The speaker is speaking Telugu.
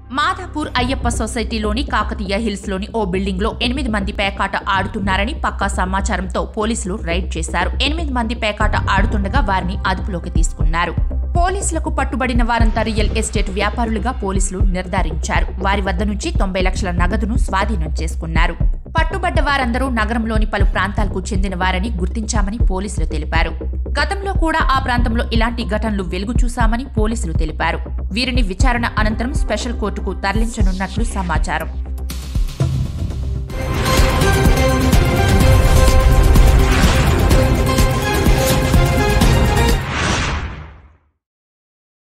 మాధాపూర్ అయ్యప్ప సొసైటీలోని కాకతీయ హిల్స్ లోని ఓ బిల్డింగ్ లో ఎనిమిది మంది పేకాట ఆడుతున్నారని పక్కా సమాచారంతో పోలీసులు రైడ్ చేశారు ఎనిమిది మంది పేకాట ఆడుతుండగా వారిని అదుపులోకి తీసుకున్నారు పోలీసులకు పట్టుబడిన వారంతా రియల్ ఎస్టేట్ వ్యాపారులుగా పోలీసులు నిర్ధారించారు వారి వద్ద నుంచి తొంభై లక్షల నగదును స్వాధీనం చేసుకున్నారు పట్టుబడ్డ వారందరూ నగరంలోని పలు ప్రాంతాలకు చెందిన వారని గుర్తించామని పోలీసులు తెలిపారు గతంలో కూడా ఆ ప్రాంతంలో ఇలాంటి ఘటనలు వెలుగు చూశామని పోలీసులు తెలిపారు వీరిని విచారణ అనంతరం స్పెషల్ కోర్టుకు తరలించనున్నట్లు సమాచారం